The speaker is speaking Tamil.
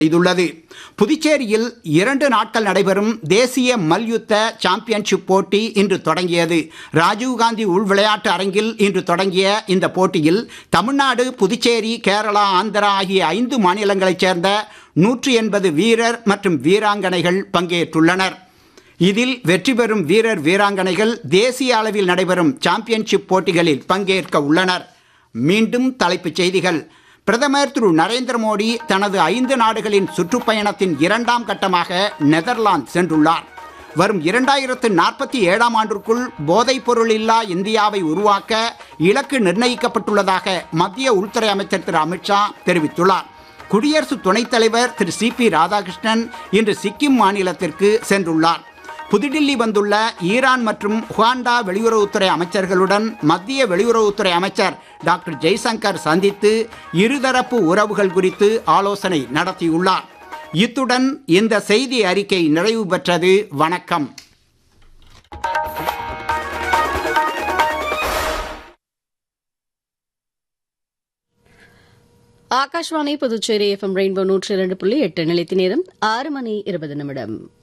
செய்துள்ளது புதுச்சேரியில் இரண்டு நாட்கள் நடைபெறும் தேசிய மல்யுத்த சாம்பியன்ஷிப் போட்டி இன்று தொடங்கியது ராஜீவ்காந்தி உள் விளையாட்டு அரங்கில் இன்று தொடங்கிய இந்த போட்டியில் தமிழ்நாடு புதுச்சேரி கேரளா ஆந்திரா ஆகிய ஐந்து மாநிலங்களைச் சேர்ந்த நூற்றி எண்பது வீரர் மற்றும் வீராங்கனைகள் பங்கேற்றுள்ளனர் இதில் வெற்றி பெறும் வீரர் வீராங்கனைகள் தேசிய அளவில் நடைபெறும் சாம்பியன்ஷிப் போட்டிகளில் பங்கேற்க உள்ளனர் மீண்டும் தலைப்புச் செய்திகள் பிரதமர் திரு நரேந்திர மோடி தனது ஐந்து நாடுகளின் சுற்றுப்பயணத்தின் இரண்டாம் கட்டமாக நெதர்லாந்து சென்றுள்ளார் வரும் இரண்டாயிரத்து நாற்பத்தி ஏழாம் ஆண்டிற்குள் போதைப் பொருள் இல்லா இந்தியாவை உருவாக்க இலக்கு நிர்ணயிக்கப்பட்டுள்ளதாக மத்திய உள்துறை அமைச்சர் திரு அமித்ஷா தெரிவித்துள்ளார் குடியரசு துணைத் தலைவர் திரு சி பி ராதாகிருஷ்ணன் இன்று சிக்கிம் மாநிலத்திற்கு சென்றுள்ளார் புதுடில்லி வந்துள்ள ஈரான் மற்றும் உகாண்டா வெளியுறவுத்துறை அமைச்சர்களுடன் மத்திய வெளியுறவுத்துறை அமைச்சர் டாக்டர் ஜெய்சங்கர் சந்தித்து இருதரப்பு உறவுகள் குறித்து ஆலோசனை நடத்தியுள்ளார் இத்துடன் இந்த செய்தி அறிக்கை நிறைவு பெற்றது வணக்கம் ஆகாஷ்வாணி புதுச்சேரி எஃப்எம் ரெயின்போ நூற்றி இரண்டு புள்ளி எட்டு நிலைத்த நேரம் ஆறு மணி இருபது நிமிடம்